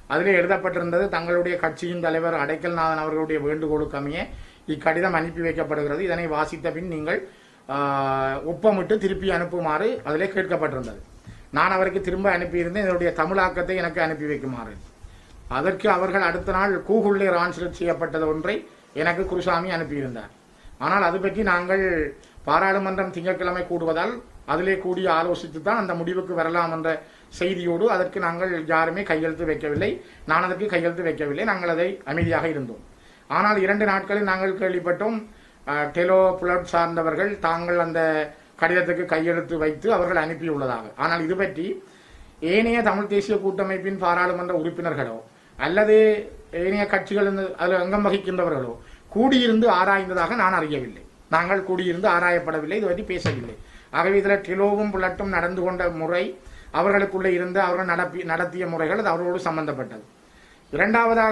அதிலே எழுதப்பட்டிருந்தது தங்களுடைய கட்சியின் தலைவர் அடைக்கல்நாதன் அவர்களுடைய வேண்டுகோளுக்கு அமைய இக்கடிதம் அனுப்பி வைக்கப்படுகிறது இதனை வாசித்த பின் நீங்கள் ஆஹ், ஒப்பமிட்டு திருப்பி அனுப்புமாறு அதிலே கேட்கப்பட்டிருந்தது நான் அவருக்கு திரும்ப அனுப்பியிருந்தேன் இதனுடைய தமிழாக்கத்தை எனக்கு அனுப்பி வைக்குமாறு அதற்கு அவர்கள் அடுத்த நாள் கூகுளிலே டிரான்ஸ்லேட் செய்யப்பட்டது ஒன்றை எனக்கு குருசாமி அனுப்பியிருந்தார் ஆனால் அது பற்றி நாங்கள் பாராளுமன்றம் திங்கட்கிழமை கூடுவதால் அதிலே கூடி ஆலோசித்து தான் அந்த முடிவுக்கு வரலாம் என்ற செய்தியோடு அதற்கு நாங்கள் யாருமே கையெழுத்து வைக்கவில்லை நான் அதற்கு கையெழுத்து வைக்கவில்லை நாங்கள் அதை அமைதியாக இருந்தோம் ஆனால் இரண்டு நாட்களில் நாங்கள் கேள்விப்பட்டோம் அஹ், டெலோ புலட் சார்ந்தவர்கள் தாங்கள் அந்த கடிதத்துக்கு கையெழுத்து வைத்து அவர்கள் அனுப்பியுள்ளதாக ஆனால் இது பற்றி ஏனைய தமிழ் தேசிய கூட்டமைப்பின் பாராளுமன்ற உறுப்பினர்களோ அல்லது ஏனைய கட்சிகள் இந்த- அதில் அங்கம் வகிக்கின்றவர்களோ கூடியிருந்து ஆராய்ந்ததாக நான் அறியவில்லை நாங்கள் கூடியிருந்து ஆராயப்படவில்லை இது பற்றி பேசவில்லை ஆகவே இதில் டிலோவும் புலட்டும் நடந்து கொண்ட முறை அவர்களுக்குள்ளே இருந்த அவர்கள் நடப்பி நடத்திய முறைகள் அது அவர்களோடு சம்பந்தப்பட்டது இரண்டாவதாக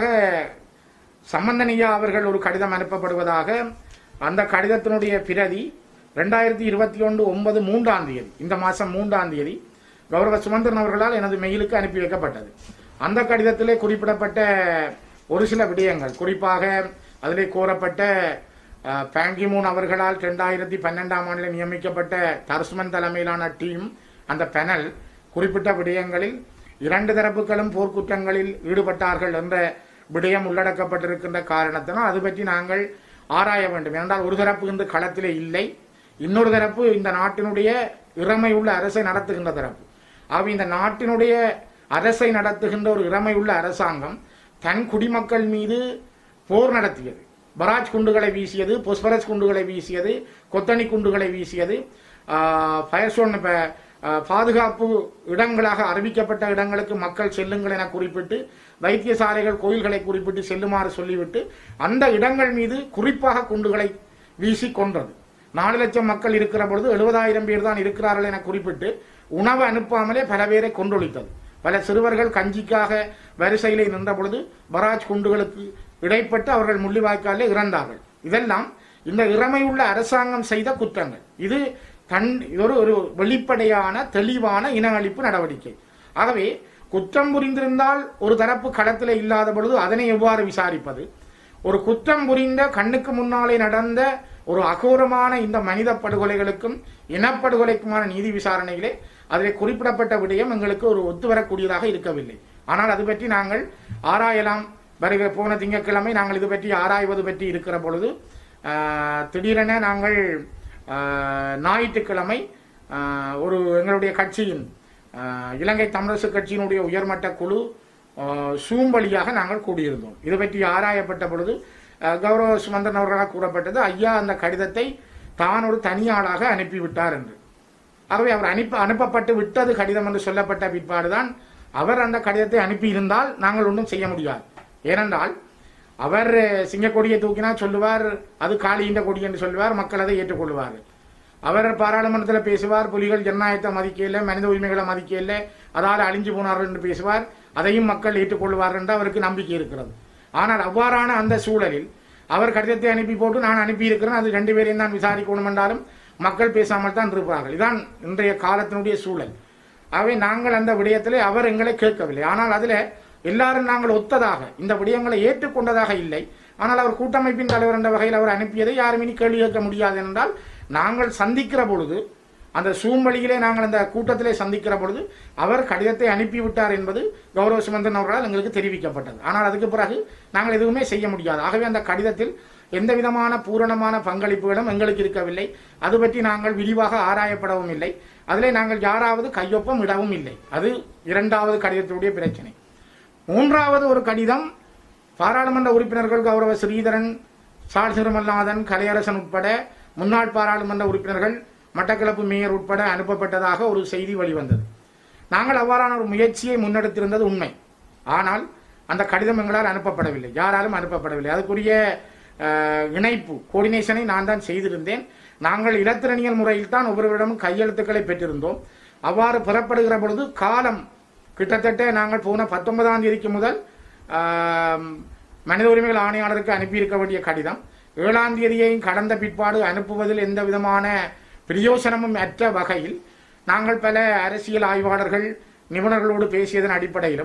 சம்பந்தனியா அவர்கள் ஒரு கடிதம் அனுப்பப்படுவதாக அந்த கடிதத்தினுடைய பிரதி ரெண்டாயிரத்தி இருபத்தி ஒன்று ஒன்பது மூன்றாம் தேதி இந்த மாதம் மூன்றாம் தேதி கௌரவ சுமந்திரன் அவர்களால் எனது மெயிலுக்கு அனுப்பி வைக்கப்பட்டது அந்த கடிதத்திலே குறிப்பிடப்பட்ட ஒரு சில விடயங்கள் குறிப்பாக அதிலே கோரப்பட்ட அஹ், பாங்கிமூன் அவர்களால் ரெண்டாயிரத்தி பன்னெண்டாம் ஆண்டில் நியமிக்கப்பட்ட தர்ஸ்மன் தலைமையிலான டீம் அந்த பெனல் குறிப்பிட்ட விடயங்களில் இரண்டு தரப்புகளும் போர்க்குற்றங்களில் ஈடுபட்டார்கள் என்ற விடயம் உள்ளடக்கப்பட்டிருக்கின்ற காரணத்தினால் அது பற்றி நாங்கள் ஆராய வேண்டும் ஏனென்றால் ஒரு தரப்பு இந்த களத்திலே இல்லை இன்னொரு தரப்பு இந்த நாட்டினுடைய இறமை உள்ள அரசை நடத்துகின்ற தரப்பு ஆகவே இந்த நாட்டினுடைய அரசை நடத்துகின்ற ஒரு இறமை உள்ள அரசாங்கம் தன் குடிமக்கள் மீது போர் நடத்தியது பராஜ் குண்டுகளை வீசியது பொஸ்பரஸ் குண்டுகளை வீசியது கொத்தணி குண்டுகளை வீசியது ஃபயர்சோன் பாதுகாப்பு இடங்களாக அறிவிக்கப்பட்ட இடங்களுக்கு மக்கள் செல்லுங்கள் என குறிப்பிட்டு வைத்தியசாலைகள் கோயில்களை குறிப்பிட்டு செல்லுமாறு சொல்லிவிட்டு அந்த இடங்கள் மீது குறிப்பாக குண்டுகளை வீசி கொன்றது நாலு லட்சம் மக்கள் இருக்கிற பொழுது எழுபதாயிரம் பேர் தான் இருக்கிறார்கள் என குறிப்பிட்டு உணவு அனுப்பாமலே பல பேரை கொன்றொழித்தது பல சிறுவர்கள் கஞ்சிக்காக வரிசையிலே நின்ற பொழுது பராஜ் குண்டுகளுக்கு இடைப்பட்டு அவர்கள் முள்ளிவாய்க்காலே இறந்தார்கள் இதெல்லாம் இந்த இறமையுள்ள அரசாங்கம் செய்த குற்றங்கள் இது கண் இது ஒரு ஒரு வெளிப்படையான தெளிவான இன அழிப்பு நடவடிக்கை ஆகவே குற்றம் புரிந்திருந்தால் ஒரு தரப்பு களத்தில் இல்லாத பொழுது அதனை எவ்வாறு விசாரிப்பது ஒரு குற்றம் புரிந்த கண்ணுக்கு முன்னாலே நடந்த ஒரு அகோரமான இந்த மனித படுகொலைகளுக்கும் இனப்படுகொலைக்குமான நீதி விசாரணையிலே அதிலே குறிப்பிடப்பட்ட விடயம் எங்களுக்கு ஒரு ஒத்துவரக்கூடியதாக இருக்கவில்லை ஆனால் அது பற்றி நாங்கள் ஆராயலாம் வருகிற போன திங்கட்கிழமை நாங்கள் இது பற்றி ஆராய்வது பற்றி இருக்கிற பொழுது ஆஹ், திடீரென நாங்கள் ஆஹ், ஞாயிற்றுக்கிழமை ஆஹ், ஒரு எங்களுடைய கட்சியின் ஆஹ், இலங்கை தமிழரசு கட்சியினுடைய உயர்மட்ட குழு சூம் வழியாக நாங்கள் கூடியிருந்தோம் இது பற்றி ஆராயப்பட்ட பொழுது அஹ், கௌரவ சுமந்திரன் அவர்களால் கூறப்பட்டது ஐயா அந்த கடிதத்தை தான் ஒரு தனியாளாக அனுப்பிவிட்டார் என்று ஆகவே அவர் அனுப்ப அனுப்பப்பட்டு விட்டது கடிதம் என்று சொல்லப்பட்ட பிற்பாடுதான் அவர் அந்த கடிதத்தை அனுப்பியிருந்தால் நாங்கள் ஒன்றும் செய்ய முடியாது ஏனென்றால் அவர் சிங்கக்கொடியை தூக்கினா சொல்லுவார் அது காளியின் கொடி என்று சொல்லுவார் மக்கள் அதை ஏற்றுக்கொள்வார்கள் அவர் பாராளுமன்றத்தில் பேசுவார் புலிகள் ஜனநாயகத்தை மதிக்கல மனித உரிமைகளை மதிக்கல அதால் அழிஞ்சு போனார்கள் என்று பேசுவார் அதையும் மக்கள் ஏற்றுக்கொள்வார்கள் என்று அவருக்கு நம்பிக்கை இருக்கிறது ஆனால் அவ்வாறான அந்த சூழலில் அவர் கடிதத்தை அனுப்பி போட்டு நான் அனுப்பியிருக்கிறேன் அது ரெண்டு பேரையும் தான் விசாரிக்கணும் என்றாலும் மக்கள் பேசாமல் தான் இருப்பார்கள் இதான் இன்றைய காலத்தினுடைய சூழல் ஆகவே நாங்கள் அந்த விடயத்திலே அவர் எங்களை கேட்கவில்லை ஆனால் அதில் எல்லாரும் நாங்கள் ஒத்ததாக இந்த விடயங்களை ஏற்றுக்கொண்டதாக இல்லை ஆனால் அவர் கூட்டமைப்பின் தலைவர் என்ற வகையில் அவர் அனுப்பியதை யாரும் இனி கேள்வி கேட்க முடியாது என்றால் நாங்கள் சந்திக்கிற பொழுது அந்த சூம் வழியிலே நாங்கள் அந்த கூட்டத்திலே சந்திக்கிற பொழுது அவர் கடிதத்தை அனுப்பிவிட்டார் என்பது கௌரவ சுமந்தன் அவர்களால் எங்களுக்கு தெரிவிக்கப்பட்டது ஆனால் அதுக்கு பிறகு நாங்கள் எதுவுமே செய்ய முடியாது ஆகவே அந்த கடிதத்தில் எந்த விதமான பூரணமான பங்களிப்புகளும் எங்களுக்கு இருக்கவில்லை அது பற்றி நாங்கள் விரிவாக ஆராயப்படவும் இல்லை அதிலே நாங்கள் யாராவது கையொப்பம் இடவும் இல்லை அது இரண்டாவது கடிதத்தினுடைய பிரச்சனை மூன்றாவது ஒரு கடிதம் பாராளுமன்ற உறுப்பினர்கள் கௌரவ ஸ்ரீதரன் சால் சிறுமல்லாதன் கலையரசன் உட்பட முன்னாள் பாராளுமன்ற உறுப்பினர்கள் மட்டக்களப்பு மேயர் உட்பட அனுப்பப்பட்டதாக ஒரு செய்தி வெளிவந்தது நாங்கள் அவ்வாறான ஒரு முயற்சியை முன்னெடுத்திருந்தது உண்மை ஆனால் அந்த கடிதம் எங்களால் அனுப்பப்படவில்லை யாராலும் அனுப்பப்படவில்லை அதுக்குரிய அஹ், இணைப்பு கோஆர்டினேஷனை நான் தான் செய்திருந்தேன் நாங்கள் இலத்திரனியல் முறையில் தான் ஒவ்வொருவரிடமும் கையெழுத்துக்களை பெற்றிருந்தோம் அவ்வாறு பெறப்படுகிற பொழுது காலம் கிட்டத்தட்ட நாங்கள் போன பத்தொன்பதாம் தேதிக்கு முதல் ஆம், மனித உரிமைகள் ஆணையாளருக்கு அனுப்பியிருக்க வேண்டிய கடிதம் ஏழாம் தேதியையும் கடந்த பிற்பாடு அனுப்புவதில் எந்த விதமான பிரயோசனமும் அற்ற வகையில் நாங்கள் பல அரசியல் ஆய்வாளர்கள் நிபுணர்களோடு பேசியதன் அடிப்படையிலும்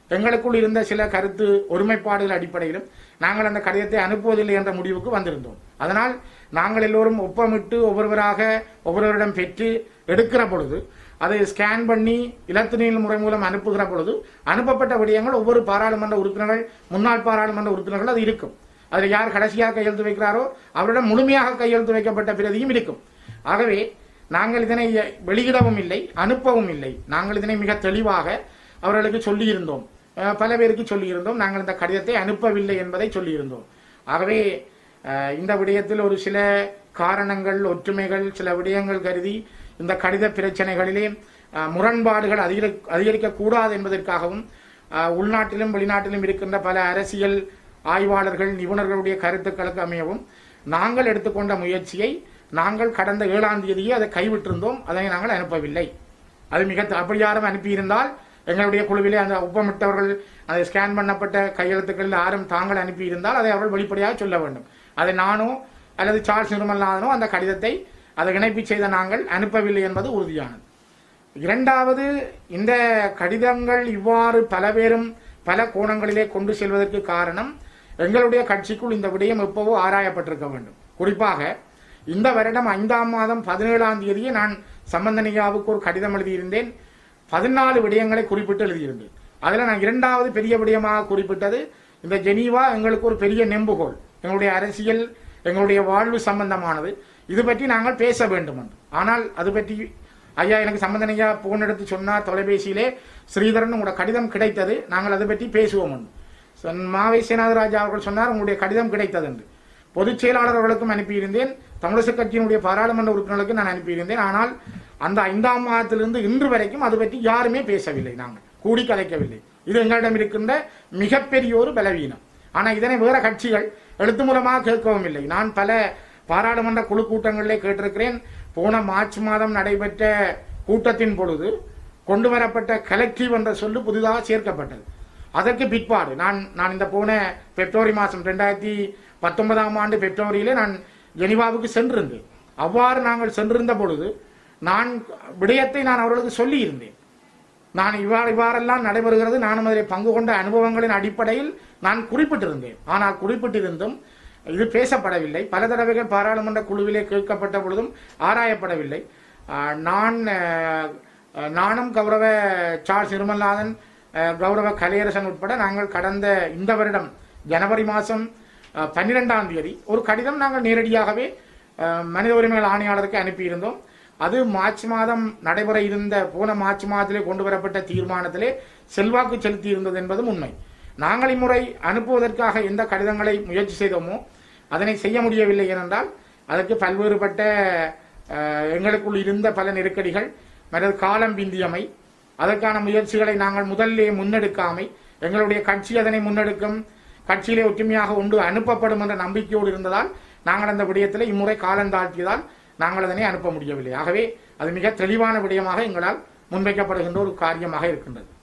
எங்களுக்குள் இருந்த சில கருத்து ஒருமைப்பாடுகள் அடிப்படையிலும் நாங்கள் அந்த கடிதத்தை அனுப்புவதில்லை என்ற முடிவுக்கு வந்திருந்தோம் அதனால் நாங்கள் எல்லோரும் ஒப்பமிட்டு ஒவ்வொருவராக ஒவ்வொருவரிடம் பெற்று எடுக்கிற பொழுது அதை ஸ்கேன் பண்ணி இலத்தினியல் முறை மூலம் அனுப்புகிற பொழுது அனுப்பப்பட்ட விடயங்கள் ஒவ்வொரு பாராளுமன்ற உறுப்பினர்கள் முன்னாள் பாராளுமன்ற உறுப்பினர்கள் அது இருக்கும் அதில் யார் கடைசியாக கையெழுத்து வைக்கிறாரோ அவரிடம் முழுமையாக கையெழுத்து வைக்கப்பட்ட பிரதியும் இருக்கும் ஆகவே நாங்கள் இதனை வெளியிடவும் இல்லை அனுப்பவும் இல்லை நாங்கள் இதனை மிக தெளிவாக அவர்களுக்கு சொல்லியிருந்தோம் அஹ், பல பேருக்கு சொல்லியிருந்தோம் நாங்கள் இந்த கடிதத்தை அனுப்பவில்லை என்பதை சொல்லியிருந்தோம் ஆகவே அஹ், இந்த விடயத்தில் ஒரு சில காரணங்கள் ஒற்றுமைகள் சில விடயங்கள் கருதி இந்த கடித பிரச்சனைகளிலே அஹ், முரண்பாடுகள் அதிகரி அதிகரிக்கக்கூடாது என்பதற்காகவும் அஹ், உள்நாட்டிலும் வெளிநாட்டிலும் இருக்கின்ற பல அரசியல் ஆய்வாளர்கள் நிபுணர்களுடைய கருத்துக்களுக்கு அமையவும் நாங்கள் எடுத்துக்கொண்ட முயற்சியை நாங்கள் கடந்த ஏழாம் தேதியே அதை கைவிட்டிருந்தோம் அதனை நாங்கள் அனுப்பவில்லை அது மிக த- அப்படி யாரும் அனுப்பியிருந்தால் எங்களுடைய குழுவிலே அந்த ஒப்பமிட்டவர்கள் அதை ஸ்கேன் பண்ணப்பட்ட கையெழுத்துக்களில் யாரும் தாங்கள் அனுப்பியிருந்தால் அதை அவர்கள் வெளிப்படையாக சொல்ல வேண்டும் அதை நானோ அல்லது சார்ல்ஸ் நிர்மல்நாதனோ அந்த கடிதத்தை அதை இணைப்பு செய்த நாங்கள் அனுப்பவில்லை என்பது உறுதியானது இரண்டாவது இந்த கடிதங்கள் இவ்வாறு பல பேரும் பல கோணங்களிலே கொண்டு செல்வதற்கு காரணம் எங்களுடைய கட்சிக்குள் இந்த விடயம் எப்பவோ ஆராயப்பட்டிருக்க வேண்டும் குறிப்பாக இந்த வருடம் ஐந்தாம் மாதம் பதினேழாம் தேதியே நான் சம்பந்தனியாவுக்கு ஒரு கடிதம் எழுதியிருந்தேன் பதினாலு விடயங்களை குறிப்பிட்டு எழுதியிருந்தேன் அதில் நான் இரண்டாவது பெரிய விடயமாக குறிப்பிட்டது இந்த ஜெனீவா எங்களுக்கு ஒரு பெரிய நெம்புகோல் எங்களுடைய அரசியல் எங்களுடைய வாழ்வு சம்பந்தமானது இது பற்றி நாங்கள் பேச வேண்டும் என்று ஆனால் அது பற்றி ஐயா எனக்கு சம்பந்தனையா போன் எடுத்து சொன்னார் தொலைபேசியிலே ஸ்ரீதரன் உங்களோட கடிதம் கிடைத்தது நாங்கள் அதை பற்றி பேசுவோம் என்று சொன் மாவை சேனாதராஜா அவர்கள் சொன்னார் உங்களுடைய கடிதம் கிடைத்தது என்று பொதுச் செயலாளர் அவர்களுக்கும் அனுப்பியிருந்தேன் தமிழிசை கட்சியினுடைய பாராளுமன்ற உறுப்பினர்களுக்கு நான் அனுப்பியிருந்தேன் ஆனால் அந்த ஐந்தாம் மாதத்திலிருந்து இன்று வரைக்கும் அது பற்றி யாருமே பேசவில்லை நாங்கள் கூடி கதைக்கவில்லை இது எங்களிடம் இருக்கின்ற மிகப்பெரிய ஒரு பலவீனம் ஆனால் இதனை வேற கட்சிகள் எழுத்து மூலமாக கேட்கவும் இல்லை நான் பல பாராளுமன்ற குழு கூட்டங்களிலே கேட்டிருக்கிறேன் போன மார்ச் மாதம் நடைபெற்ற கூட்டத்தின் பொழுது கொண்டு வரப்பட்ட கலெக்டிவ் என்ற சொல்லு புதிதாக சேர்க்கப்பட்டது அதற்கு பிற்பாடு நான் நான் இந்த போன பிப்ரவரி மாதம் ரெண்டாயிரத்தி பத்தொன்பதாம் ஆண்டு பிப்ரவரியிலே நான் ஜெனிவாவுக்கு சென்றிருந்தேன் அவ்வாறு நாங்கள் சென்றிருந்த பொழுது நான் விடயத்தை நான் அவர்களுக்கு சொல்லியிருந்தேன் நான் இவ்வாறு இவ்வாறெல்லாம் நடைபெறுகிறது நானும் அதில் பங்கு கொண்ட அனுபவங்களின் அடிப்படையில் நான் குறிப்பிட்டிருந்தேன் ஆனால் குறிப்பிட்டிருந்தும் இது பேசப்படவில்லை பல தடவைகள் பாராளுமன்ற குழுவிலே கேட்கப்பட்ட பொழுதும் ஆராயப்படவில்லை ஆஹ் நான் ஆஹ், நானும் கௌரவ சார்ஸ் நிர்மல்நாதன் ஆஹ், கௌரவ கலையரசன் உட்பட நாங்கள் கடந்த இந்த வருடம் ஜனவரி மாதம் பன்னிரெண்டாம் தேதி ஒரு கடிதம் நாங்கள் நேரடியாகவே ஆஹ், மனித உரிமைகள் ஆணையாளருக்கு அனுப்பியிருந்தோம் அது மார்ச் மாதம் நடைபெற இருந்த போன மார்ச் மாதத்திலே கொண்டு வரப்பட்ட தீர்மானத்திலே செல்வாக்கு செலுத்தி இருந்தது என்பதும் உண்மை நாங்கள் இம்முறை அனுப்புவதற்காக எந்த கடிதங்களை முயற்சி செய்தோமோ அதனை செய்ய முடியவில்லை ஏனென்றால் அதற்கு பல்வேறுபட்ட அஹ், எங்களுக்குள் இருந்த பல நெருக்கடிகள் மற்றது காலம் பிந்தியமை அதற்கான முயற்சிகளை நாங்கள் முதல்லே முன்னெடுக்காமை எங்களுடைய கட்சி அதனை முன்னெடுக்கும் கட்சியிலே ஒற்றுமையாக ஒன்று அனுப்பப்படும் என்ற நம்பிக்கையோடு இருந்ததால் நாங்கள் அந்த விடயத்தில் இம்முறை காலம் தாழ்த்தியதால் நாங்கள் அதனை அனுப்ப முடியவில்லை ஆகவே அது மிக தெளிவான விடயமாக எங்களால் முன்வைக்கப்படுகின்ற ஒரு காரியமாக இருக்கின்றது